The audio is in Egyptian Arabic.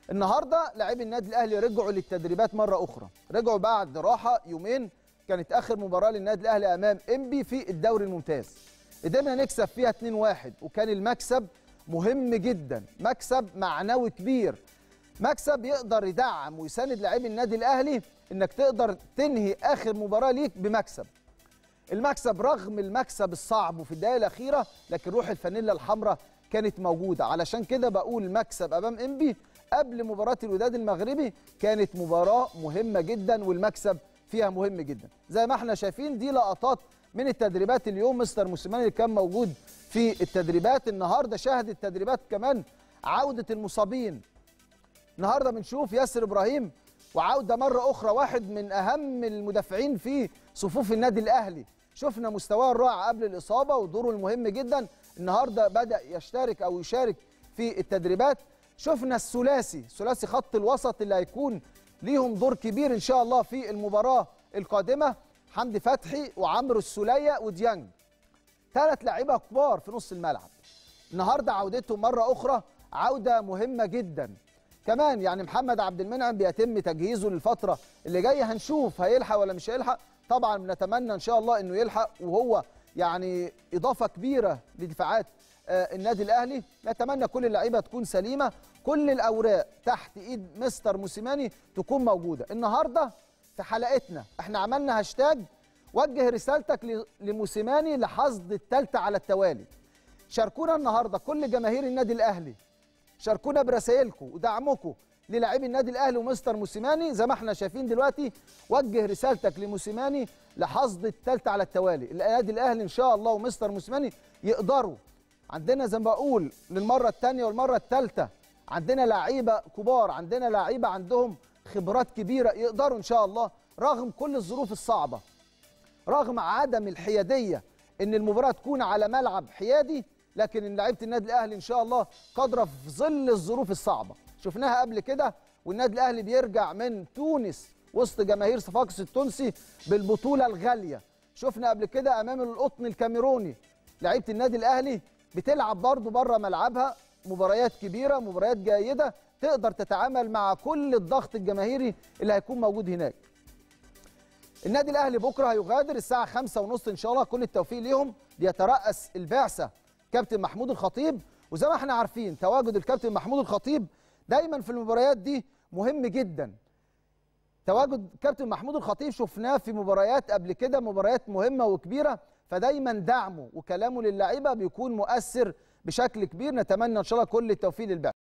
النهارده لاعبي النادي الاهلي رجعوا للتدريبات مره اخرى رجعوا بعد راحه يومين كانت اخر مباراه للنادي الاهلي امام انبي في الدوري الممتاز قدرنا نكسب فيها 2-1 وكان المكسب مهم جدا مكسب معنوي كبير مكسب يقدر يدعم ويساند لاعبي النادي الاهلي انك تقدر تنهي اخر مباراه ليك بمكسب المكسب رغم المكسب الصعب وفي الدقائق الاخيره لكن روح الفانيلا الحمراء كانت موجوده علشان كده بقول مكسب امام انبي قبل مباراه الوداد المغربي كانت مباراه مهمه جدا والمكسب فيها مهم جدا زي ما احنا شايفين دي لقطات من التدريبات اليوم مستر موسيماني اللي كان موجود في التدريبات النهارده شاهد التدريبات كمان عوده المصابين النهارده بنشوف ياسر ابراهيم وعوده مره اخرى واحد من اهم المدافعين في صفوف النادي الاهلي شفنا مستواه الرائع قبل الاصابه ودوره المهم جدا النهارده بدا يشترك او يشارك في التدريبات شفنا الثلاثي ثلاثي خط الوسط اللي هيكون ليهم دور كبير ان شاء الله في المباراه القادمه حمدي فتحي وعمرو السوليه وديانج ثلاث لعيبه كبار في نص الملعب النهارده عودتهم مره اخرى عوده مهمه جدا كمان يعني محمد عبد المنعم بيتم تجهيزه للفتره اللي جايه هنشوف هيلحق ولا مش هيلحق طبعا بنتمنى ان شاء الله انه يلحق وهو يعني اضافه كبيره لدفاعات آه النادي الاهلي نتمنى كل اللعيبه تكون سليمه كل الاوراق تحت ايد مستر موسيماني تكون موجوده النهارده في حلقتنا احنا عملنا هاشتاج وجه رسالتك لموسيماني لحصد الثالثه على التوالي شاركونا النهارده كل جماهير النادي الاهلي شاركونا برسائلكم ودعمكم للاعبي النادي الاهلي ومستر موسيماني زي ما احنا شايفين دلوقتي وجه رسالتك لموسيماني لحصد الثالثه على التوالي النادي الاهلي ان شاء الله ومستر موسيماني يقدروا عندنا زي ما بقول للمره الثانيه والمره الثالثه عندنا لعيبه كبار عندنا لعيبه عندهم خبرات كبيره يقدروا ان شاء الله رغم كل الظروف الصعبه رغم عدم الحياديه ان المباراه تكون على ملعب حيادي لكن ان لعيبه النادي الاهلي ان شاء الله قادره في ظل الظروف الصعبه شفناها قبل كده والنادي الاهلي بيرجع من تونس وسط جماهير صفاقس التونسي بالبطوله الغاليه شفنا قبل كده امام القطن الكاميروني لعيبه النادي الاهلي بتلعب برضه بره ملعبها مباريات كبيره مباريات جيده تقدر تتعامل مع كل الضغط الجماهيري اللي هيكون موجود هناك النادي الاهلي بكره هيغادر الساعه خمسة ونص ان شاء الله كل التوفيق ليهم بيترأس البعثه كابتن محمود الخطيب وزي ما احنا عارفين تواجد الكابتن محمود الخطيب دايما في المباريات دي مهم جدا تواجد كابتن محمود الخطيب شفناه في مباريات قبل كده مباريات مهمه وكبيره فدايما دعمه وكلامه للعيبه بيكون مؤثر بشكل كبير نتمنى ان شاء الله كل التوفيق للبعثه